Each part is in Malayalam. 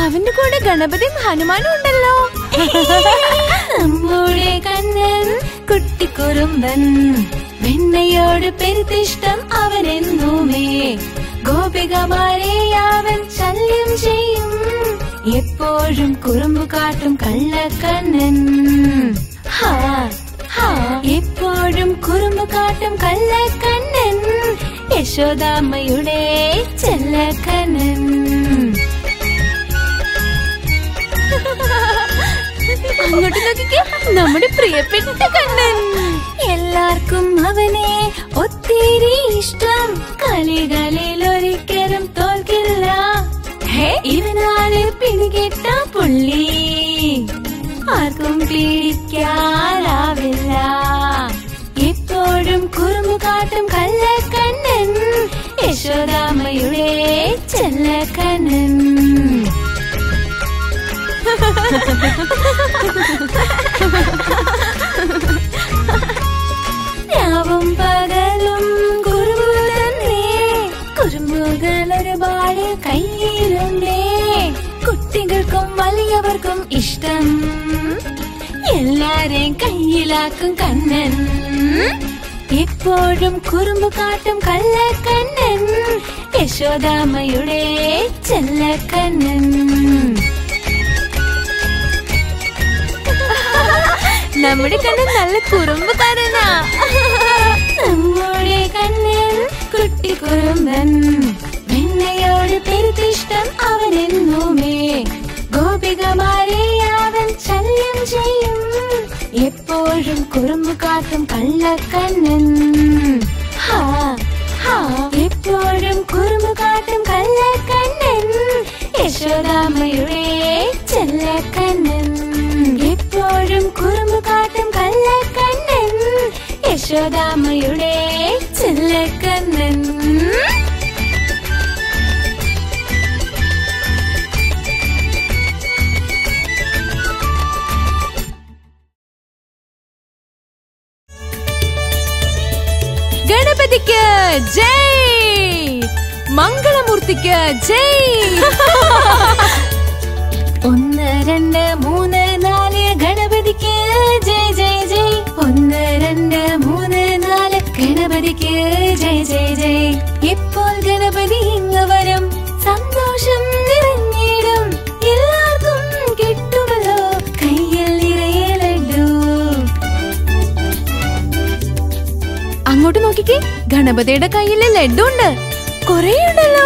അവന്റെ കൂടെ ഗണപതിയും ഹനുമാനും ഉണ്ടല്ലോ നമ്മുടെ കണ്ണൻ കുട്ടിക്കുറുമ്പൻ വെണ്ണയോട് പെരുത്തിഷ്ടം അവനെന്നുമേ ഗോപികമാരെ അവൻ ശല്യം ചെയ്യും എപ്പോഴും കുറുമ്പ് കാട്ടും കള്ളക്കണ്ണൻ ഹാ ഹാ എപ്പോഴും കുറുമ്പ് കാട്ടും കള്ളക്കണ്ണൻ യശോദാമ്മയുടെ ചെല്ലക്കണ്ണൻ അങ്ങോട്ട് നോക്കിക്കേ നമ്മുടെ പ്രിയപ്പെട്ട കണ്ണൻ എല്ലാവർക്കും അവനെ ഒത്തിരി ഇഷ്ടം കളികളിൽ ഒരിക്കലും തോൽക്കില്ല ഹേ, ഇവനാണ് പിടികിട്ട പുള്ളി ആർക്കും പിടിക്കാനാവില്ല എപ്പോഴും കുറുമ്പ് കാട്ടും കള്ളക്കണ്ണൻ യശോദാമ്മയുടെ ചെല്ലക്കണ്ണൻ രാവും പകലും കുറുമ്പ് തന്നെ കുറുമ്പുകൾ ഒരുപാട് കയ്യിലുണ്ടേ കുട്ടികൾക്കും വലിയവർക്കും ഇഷ്ടം എല്ലാരെയും കയ്യിലാക്കും കണ്ണൻ എപ്പോഴും കുറുമ്പ് കാട്ടും കള്ളക്കണ്ണൻ യശോദാമ്മയുടെ ചെല്ലക്കണ്ണൻ നമ്മുടെ കണ്ണൻ നല്ല കുറുമ്പുകാരനാ നമ്മുടെ കണ്ണൻ കുട്ടിക്കുറുമ്പൻ വെണ്ണയോട് പെരുത്തിഷ്ടം അവനെന്നുമേ ഗോപികമാരെ അവൻ ശല്യം ചെയ്യും എപ്പോഴും കുറുമ്പ് കാട്ടും കള്ളക്കണ്ണൻ ഹാ ഹാ എപ്പോഴും കുറുമ്പ് കാട്ടും കള്ളക്കണ്ണൻ യശോദാമ്മയുടെ ചെല്ലക്കണ്ണൻ എപ്പോഴും കുറുമ്പ് കാട്ടും കള്ളക്കണ്ണൻ യശോദാമ്മയുടെ ചെല്ലക്കണ്ണൻ ഗണപതിക്ക് ജയ് മംഗളമൂർത്തിക്ക് ജയ് ഒന്ന് രണ്ട് മൂന്ന് നാല് ഗണപതിക്ക് ജയ് ജയ് ജയ് ഒന്ന് രണ്ട് മൂന്ന് നാല് ഗണപതിക്ക് ജയ് ജയ് ജയ് ഇപ്പോൾ ഗണപതി ഇങ്ങ് വരും സന്തോഷം നിറഞ്ഞിടും എല്ലാവർക്കും കിട്ടുമല്ലോ കയ്യിൽ നിറയെ ലഡു അങ്ങോട്ട് നോക്കിക്കേ ഗണപതിയുടെ കയ്യില് ലഡു ഉണ്ട് കൊറേ ഉണ്ടല്ലോ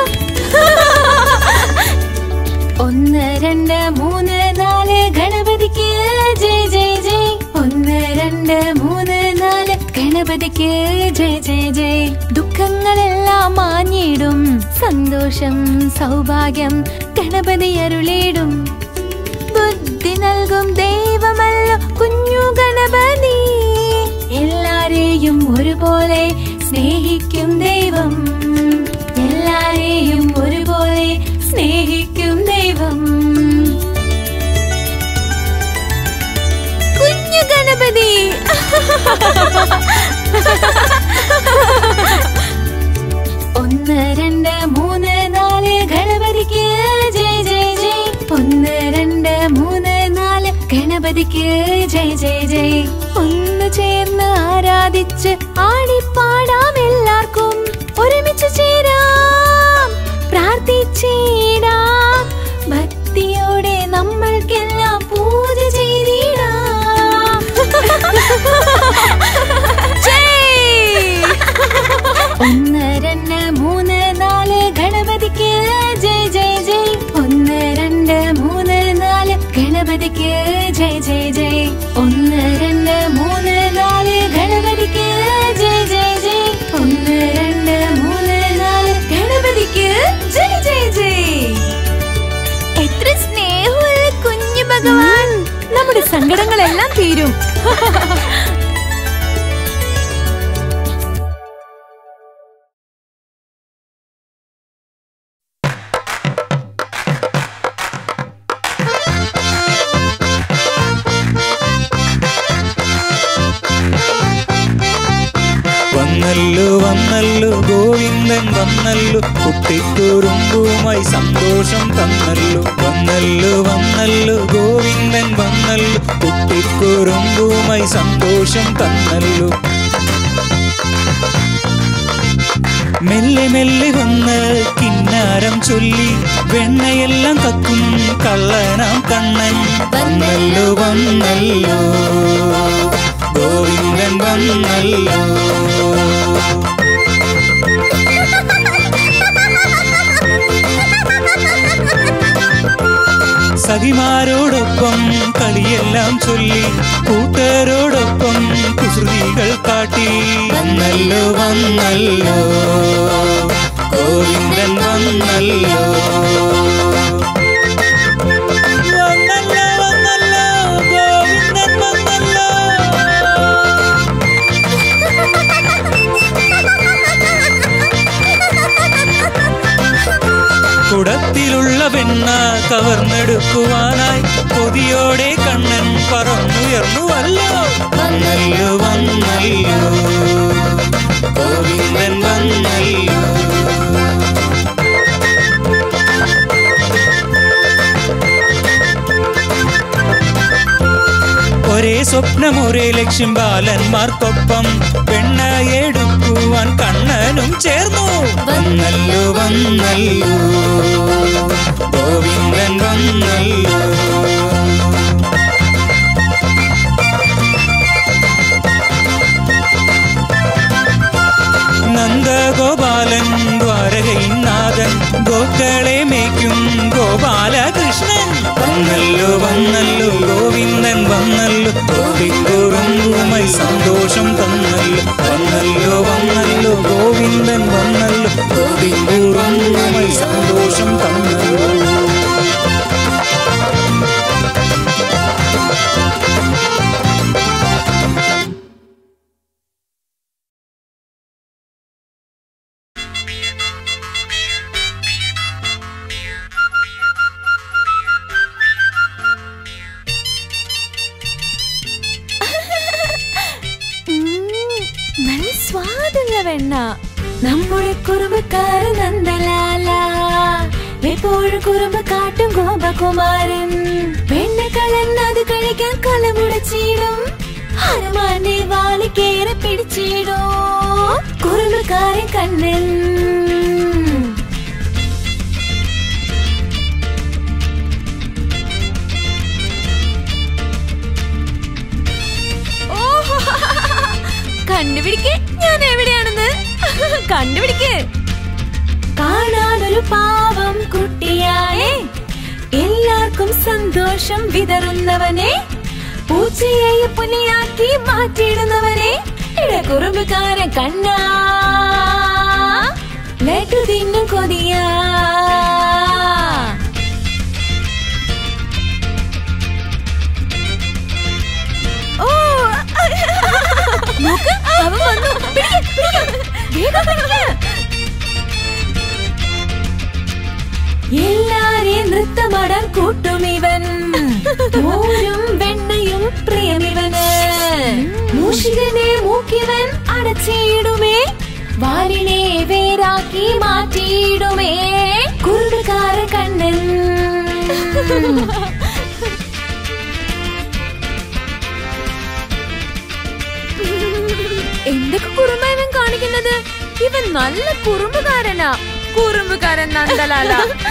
ഒന്ന് രണ്ട് മൂന്ന് നാല് ഗണപതിക്ക് ജയ് ജയ് ജയ് ഒന്ന് രണ്ട് മൂന്ന് നാല് ഗണപതിക്ക് ജയ് ജയ് ജയ് ദുഃഖങ്ങളെല്ലാം മാഞ്ഞിടും സന്തോഷം സൗഭാഗ്യം ഗണപതി അരുളിടും ബുദ്ധി നൽകും ദൈവമല്ല കുഞ്ഞു ഗണപതി എല്ലാരെയും ഒരുപോലെ സ്നേഹിക്കും ദൈവം എല്ലാരെയും ഒരുപോലെ സ്നേഹിക്കും ദൈവം കുഞ്ഞു ഗണപതി ഒന്ന് രണ്ട് മൂന്ന് നാല് ഗണപതിക്ക് ജയ് ജയ് ജയ് ഒന്ന് രണ്ട് മൂന്ന് നാല് ഗണപതിക്ക് ജയ് ജയ് ജയ് ഒന്ന് ചേർന്ന് ആരാധിച്ച് ആടിപ്പാടാം എല്ലാവർക്കും ഒരുമിച്ച് ചേരാം പ്രാർത്ഥിച്ചിടാം ഭക്തിയോടെ നമ്മൾക്കെല്ലാം പൂജ ചെയ്തിടാം ഒന്ന് രണ്ട് മൂന്ന് നാല് ഗണപതിക്ക് ജയ് ജയ് ജയ് ഒന്ന് രണ്ട് മൂന്ന് നാല് ഗണപതിക്ക് ജയ് ജയ് ജയ് ഒന്ന് രണ്ട് മൂന്ന് നാല് ഗണപതിക്ക് ജയ് ജയ് ജയ് ഒന്ന് രണ്ട് മൂന്ന് നാല് ഗണപതിക്ക് ജയ് ജയ് ജയ് എത്ര സ്നേഹമുള്ള കുഞ്ഞു ഭഗവാൻ നമ്മുടെ സങ്കടങ്ങളെല്ലാം തീരും വന്നല്ലോ വന്നല്ലോ ഗോവിന്ദൻ വന്നല്ലോ കുട്ടിക്കുറുമ്പുമായി സന്തോഷം തന്നല്ലോ വന്നല്ലോ വന്നല്ലോ ഗോവിന്ദൻ വന്നല്ലോ കുട്ടിക്കുറുമ്പുമായി സന്തോഷം തന്നല്ലോ മെല്ലെ മെല്ലെ വന്ന് കിന്നാരം ചൊല്ലി വെണ്ണയെല്ലാം കക്കും കള്ളനാം കണ്ണൻ വന്നല്ലോ വന്നല്ലോ ഗോവിന്ദൻ വന്നല്ലോ സഖിമാരോടൊപ്പം കളിയെല്ലാം ചൊല്ലി കൂട്ടരോടൊപ്പം കുസൃതികൾ കാട്ടി വന്നല്ലോ വന്നല്ലോ ഗോവിന്ദൻ വന്നല്ലോ വന്നല്ലോ വന്നല്ലോ ഗോവിന്ദൻ വന്നല്ലോ കുടത്തിലുള്ള വെണ്ണ കവർന്നെടുക്കുവാനായി കൊതിയോടെ കണ്ണൻ പറന്നുയർന്നുവല്ലോ വന്നല്ലോ വന്നല്ലോ ഗോവിന്ദൻ വന്നല്ലോ ഒരേ സ്വപ്നം ഒരേ ലക്ഷ്യം ബാലന്മാർക്കൊപ്പം വെണ്ണയെടുക്കുവാൻ കണ്ണനും ചേർന്നു വന്നല്ലോ വന്നല്ലോ ഗോവിന്ദൻ വന്നല്ലോ നന്ദഗോപാലൻ ദ്വാരകയിൻ നാഥൻ ഗോക്കളെ മേയ്ക്കും ഗോപാലകൃഷ്ണൻ വന്നല്ലോ വന്നല്ലോ ഗോവിന്ദൻ വന്നല്ലോ ഗോപിക്കുറുമ്പുമായി സന്തോഷം തന്നല്ലോ വന്നല്ലോ വന്നല്ലോ ഗോവിന്ദൻ വന്നല്ലോ ഗോപിക്കുറുമ്പുമായി സന്തോഷം തന്നല്ലോ ഉം, നല്ല സ്വാദുള്ള വെണ്ണ നമ്മുടെ കുറുമ്പക്കാരൻ നന്ദലാല എപ്പോഴും കുറുമ്പ് കാട്ടും ഗോപകുമാരൻ വെണ്ണക്കള്ളൻ അത് കഴിക്കാൻ കലമുടച്ചിടും ഹനുമാന്റെ വാലി കേറി പിടിച്ചിടോ കുറുമ്പക്കാരൻ കണ്ണൻ ഓഹോ കണ്ടുപിടിക്ക് ഞാൻ എവിടെയാണെന്ന് കണ്ടുപിടിക്ക് കാണാനൊരു പാവം കുട്ടിയാണേ എല്ലാവർക്കും സന്തോഷം വിതറുന്നവനെ പൂച്ചയെ പുലിയാക്കി മാറ്റിയിടുന്നവനെ ഇടകുറുമ്പുകാരൻ കണ്ണ ലഡു തിന്നും കൊതിയാ ഓ നോക്ക് അവൻ വന്നു പിടിക്ക്, പിടിക്ക്. വേഗം പിടിക്ക്. എല്ലാരെയും നൃത്തമാടാൻ കൂട്ടും ഇവൻ മോരും വെണ്ണയും പ്രിയമിവന് മൂഷികനെ മൂക്കിവൻ അടച്ചിടുമേ വാലിനെ വേരാക്കി മാറ്റിയിടുമേ കുറുകാര കണ്ണൻ എന്തൊക്കെ കുറുമ്പ ഇവൻ കാണിക്കുന്നത് ഇവൻ നല്ല കുറുമ്പുകാരനാ കുറുമ്പുകാരൻ നന്ദലാല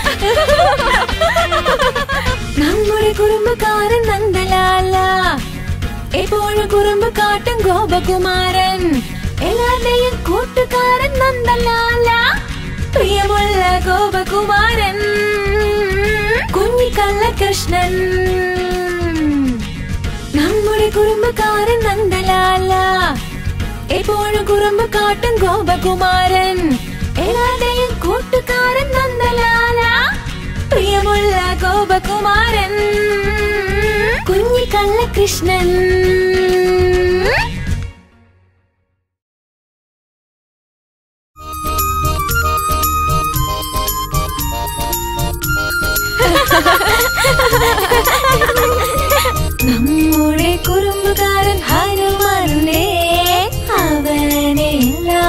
നമ്മുടെ കുറുമ്പുകാരൻ നന്ദലാല എപ്പോഴും കുറുമ്പ് കാട്ടും ഗോപകുമാരൻ എല്ലാവരുടെയും കൂട്ടുകാരൻ നന്ദലാല പ്രിയമുള്ള ഗോപകുമാരൻ കുഞ്ഞിക്കള്ള കൃഷ്ണൻ നമ്മുടെ കുറുമ്പുകാരൻ നന്ദലാല എപ്പോഴും കുറുമ്പ് കാട്ടും ഗോപകുമാരൻ എല്ലാവരുടെയും കൂട്ടുകാരൻ നന്ദലാല പ്രിയമുള്ള ഗോപകുമാരൻ കുഞ്ഞിക്കള്ള കൃഷ്ണൻ നമ്മുടെ കുറുമ്പുകാരൻ ഹനുമാനേ അവനെ എല്ലാ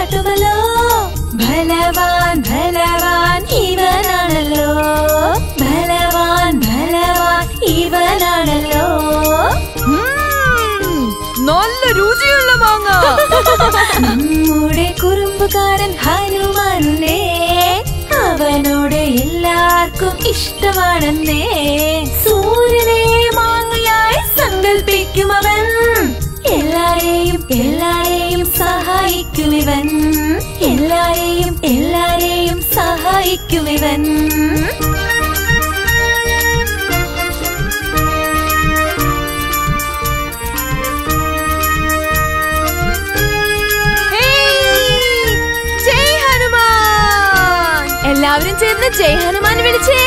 കാട്ടുമല്ലോ ബലവാൻ ബലവാൻ ഇവനാണല്ലോ ബലവാൻ ബലവാൻ ഇവനാണല്ലോ ഉം, നല്ല രുചിയുള്ള മാങ്ങ നമ്മുടെ കുറുമ്പുകാരൻ ഹനുമാനുണ്ടേ അവനോട് എല്ലാവർക്കും ഇഷ്ടമാണെന്നേ സൂര്യനെ മാങ്ങയായി സങ്കൽപ്പിക്കും അവൻ എല്ലാരെയും എല്ലാരെയും സഹായിക്കും ഇവൻ എല്ലാരെയും എല്ലാരെയും സഹായിക്കും ഇവൻ ഹേയ്, ജയ് ഹനുമാൻ എല്ലാവരും ചേർന്ന് ജയ് ഹനുമാൻ വിളിച്ചേ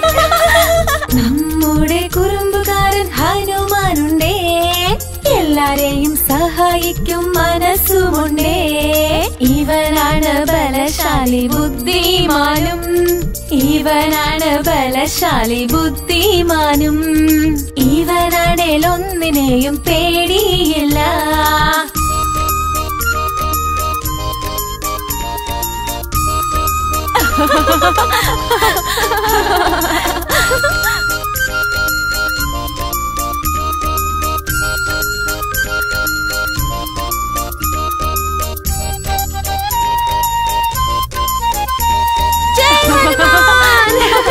നമ്മുടെ കുറുമ്പുകാരൻ ഹനുമാനുണ്ടേ എല്ലാരെയും സഹായിക്കും മനസ്സുമുണ്ടേ ഇവനാണ് ബലശാലി ബുദ്ധിമാനും ഇവനാണ് ബലശാലി ബുദ്ധിമാനും ഇവനാണേൽ ഒന്നിനെയും പേടിയില്ല ജയ് ഹനുമാൻ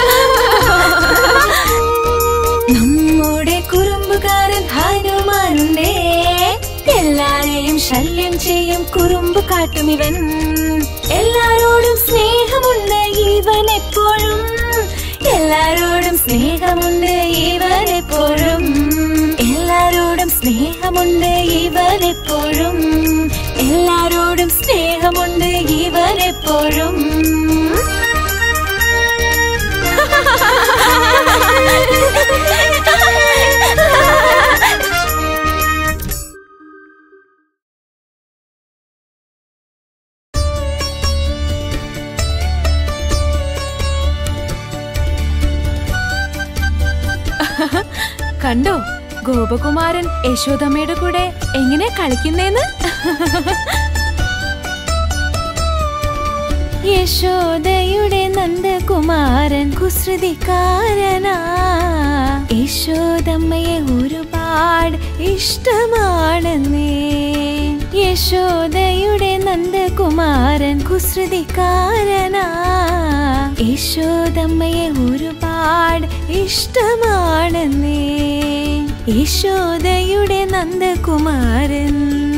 നമ്മുടെ കുറുമ്പുകാരൻ ഹനുമാനുണ്ടേ എല്ലാരെയും ശല്യം ചെയ്യും കുറുമ്പ് കാട്ടും ഇവൻ എല്ലാരോടും സ്നേഹമുണ്ട് ഇവൻ എപ്പോഴും എല്ലാരോടും സ്നേഹമുണ്ട് ഇവൻ എപ്പോഴും എല്ലാരോടും സ്നേഹമുണ്ട് ഇവൻ എപ്പോഴും എല്ലാരോടും സ്നേഹമുണ്ട് ഇവൻ എപ്പോഴും കണ്ടോ ഗോപകുമാരൻ യശോദമ്മയുടെ കൂടെ എങ്ങനെ കളിക്കുന്നേന്ന് യശോദയുടെ നന്ദകുമാരൻ കുസൃതിക്കാരനാ യശോദമ്മയെ ഒരുപാട് ഇഷ്ടമാണെന്നേ യശോദയുടെ നന്ദകുമാരൻ കുസൃതിക്കാരനാ യശോദമ്മയെ ഒരുപാട് ഇഷ്ടമാണെന്നേ യശോദയുടെ നന്ദകുമാരൻ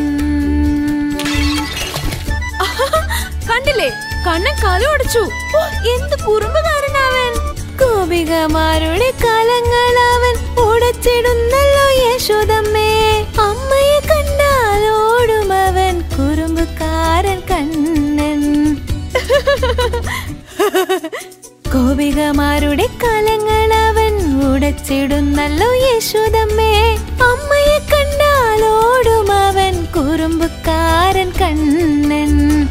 കണ്ടില്ലേ കണ്ണൻ കലോടിച്ചു ഓ, എന്ത് കുറുമ്പുകാരനാവൻ ഗോപികമാരുടെ കാലങ്ങളവൻ ഉടച്ചിടുന്നല്ലോ യശോദമ്മേ അമ്മയെ കണ്ടാലോടും അവൻ കുറുമ്പുകാരൻ കണ്ണൻ ഗോപികമാരുടെ കാലങ്ങളവൻ ഉടച്ചിടുന്നല്ലോ യശോദമ്മേ അമ്മയെ കണ്ടാലോടും അവൻ കുറുമ്പുകാരൻ കണ്ണൻ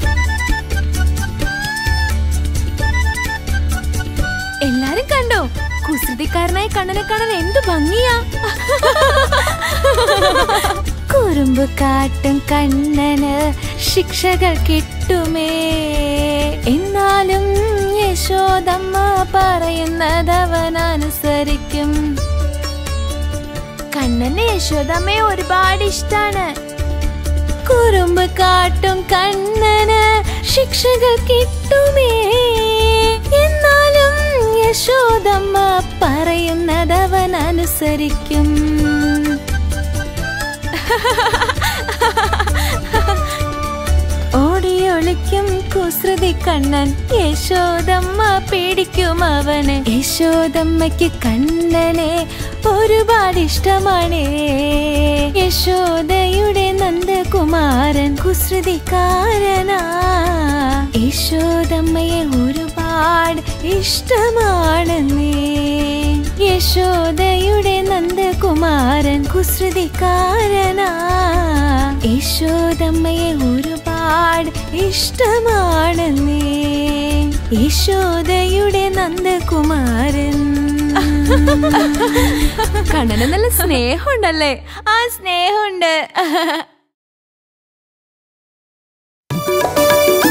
എല്ലാരും കണ്ടോ കുസൃതിക്കാരനായ കണ്ണനെ കാണാൻ എന്ത് ഭംഗിയാ കുറുമ്പ് കാട്ടും കണ്ണന് ശിക്ഷകൾ കിട്ടുമേ എന്നാലും യശോദമ്മ പറയുന്നതവൻ അനുസരിക്കും കണ്ണന് യശോദമ്മയെ ഒരുപാട് ഇഷ്ടാണ് കുറുമ്പ് കാട്ടും കണ്ണന് ശിക്ഷകൾ കിട്ടുമേ എന്നാലും യശോദമ്മ പറയുന്നതവൻ അനുസരിക്കും ഓടിയൊളിക്കും കുസൃതി കണ്ണൻ യശോദമ്മ പേടിക്കും അവന് യശോദമ്മയ്ക്ക് കണ്ണനെ ഒരുപാട് ഇഷ്ടമാണേ യശോദയുടെ നന്ദകുമാരൻ കുസൃതിക്കാരനാ യശോദമ്മയെ ഒരുപാട് ഇഷ്ടമാണെന്നേ യശോദയുടെ നന്ദകുമാരൻ കുസൃതിക്കാരനാ യശോദമ്മയെ ഒരുപാട് ഇഷ്ടമാണെന്നേ യശോദയുടെ നന്ദകുമാരൻ കണ്ണന് നല്ല സ്നേഹമുണ്ടല്ലേ ആ സ്നേഹമുണ്ട്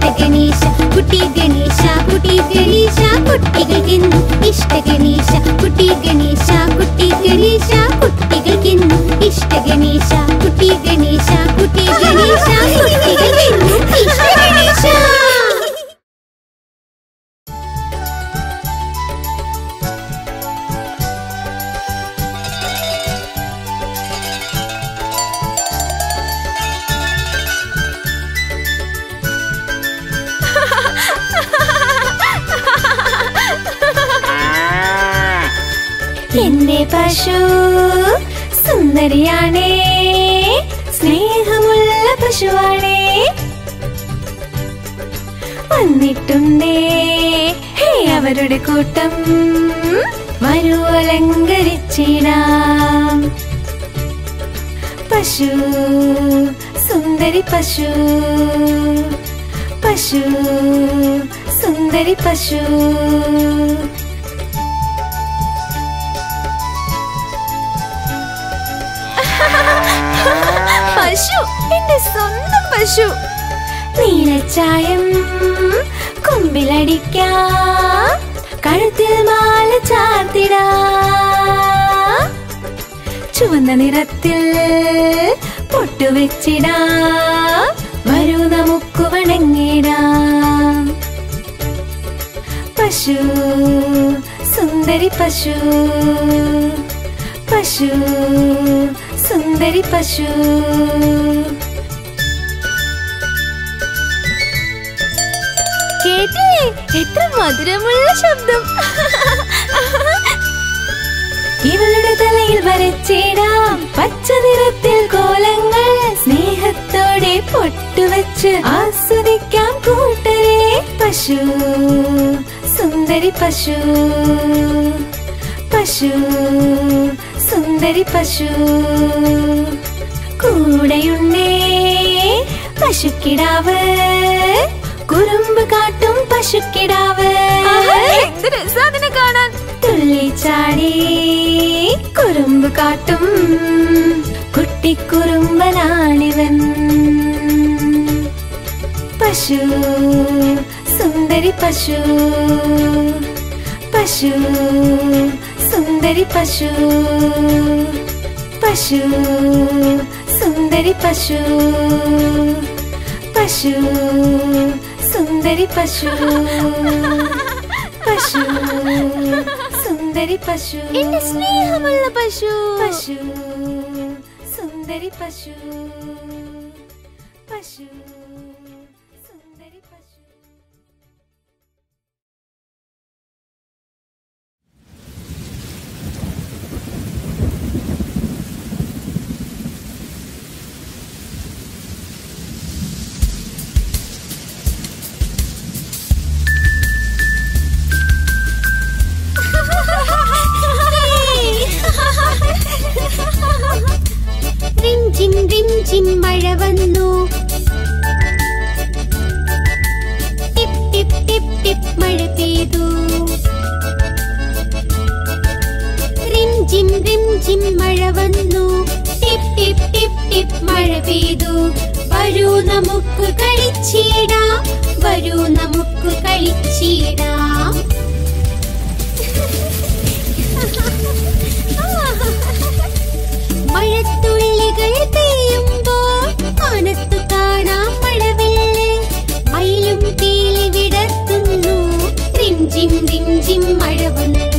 ഗണേശ കുട്ടി ഗണേശ കുട്ടി ഗണേശ കുട്ടികൾക്കെന്നും ഇഷ്ട ഗണേശ കുട്ടി ഗണേശ കുട്ടി ഗണേശ കുട്ടികൾക്കെന്നും ഇഷ്ട ഗണേശ കുട്ടി ഗണേശ കുട്ടി ഗണേശ കുട്ടികൾക്കെന്നും ഇഷ്ട ഗണേശ എന്റെ പശു സുന്ദരിയാണേ സ്നേഹമുള്ള പശുവാണേ വന്നിട്ടുണ്ടേ ഹേ അവരുടെ കൂട്ടം വരൂ അലങ്കരിച്ചിടാം പശു സുന്ദരി പശു പശു സുന്ദരി പശു പശു എന്റെ സ്വന്തം പശു നീലച്ചായം കൊമ്പിലടിക്കാം കഴുത്തിൽ മാല ചാർത്തിടാം ചുവന്ന നിറത്തിൽ പൊട്ടുവെച്ചിടാം വരൂ നമുക്ക് വണങ്ങിടാം പശു സുന്ദരി പശു പശു സുന്ദരി പശു കേട്ടില്ലേ എത്ര മധുരമുള്ള ശബ്ദം ഇവളുടെ തലയിൽ വരച്ചിടാം പച്ച നിറത്തിൽ കോലങ്ങൾ സ്നേഹത്തോടെ പൊട്ടുവെച്ച് ആസ്വദിക്കാം കൂട്ടരെ പശു സുന്ദരി പശു പശു സുന്ദരി പശു കൂടെയുണ്ടേ പശുക്കിടാവ് കുറുമ്പ് കാട്ടും പശുക്കിടാവ് ആഹാ, എന്ത് രസാ അതിനെ കാണാൻ തുള്ളിച്ചാടി കുറുമ്പ് കാട്ടും കുട്ടിക്കുറുമ്പനാണിവൻ പശു സുന്ദരി പശു പശു സുന്ദരി പശു പശു സുന്ദരി പശു പശു സുന്ദരി പശു പശു സുന്ദരി പശു എന്റെ സ്നേഹമുള്ള പശു പശു സുന്ദരി പശു പശു സുന്ദരി പശു റിഞ്ചിൻ റിഞ്ചിൻ മഴ വന്നു ടിപ് ടിപ് ടിപ് ടിപ് മഴ പെയ്തു റിഞ്ചിൻ റിഞ്ചിൻ മഴ വന്നു ടിപ് ടിപ് ടിപ് ടിപ് മഴ പെയ്തു വരൂ നമുക്ക് കളിച്ചിടാം വരൂ നമുക്ക് കളിച്ചിടാം മഴത്തുള്ളികൾ പെയ്യുമ്പോൾ ആനത്തു കാണാം മഴവെള്ളെ മയിലും പീലി വിടർത്തുന്നു റിഞ്ചിം റിഞ്ചിം മഴ വന്നു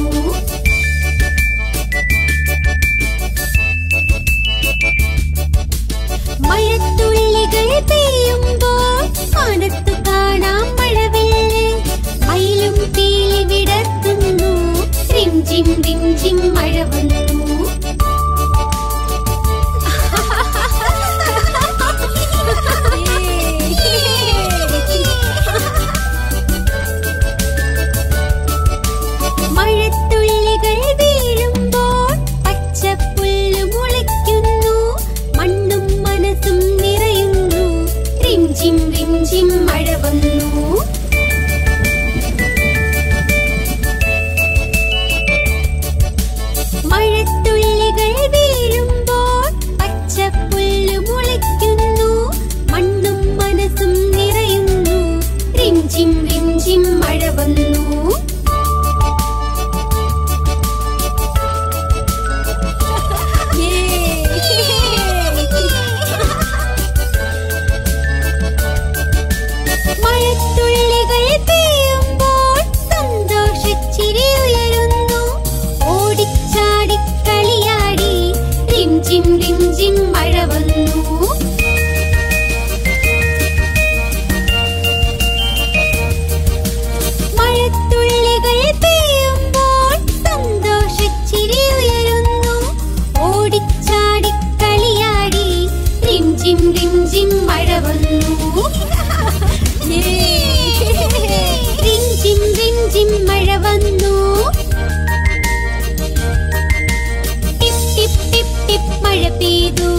മഴത്തുള്ളികൾ പെയ്യുമ്പോൾ ആനത്തു കാണാം മഴവെള്ളെ മയിലും പെയ്തു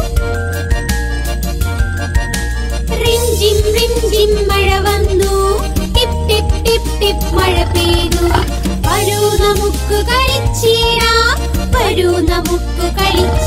റിഞ്ചിം റിഞ്ചിം മഴ വന്നു ടിപ് ടിപ് ടിപ് ടിപ് മഴ പെയ്തു വരൂ നമുക്ക് കളിച്ചീരാം വരൂ നമുക്ക് കളിച്ചീരാം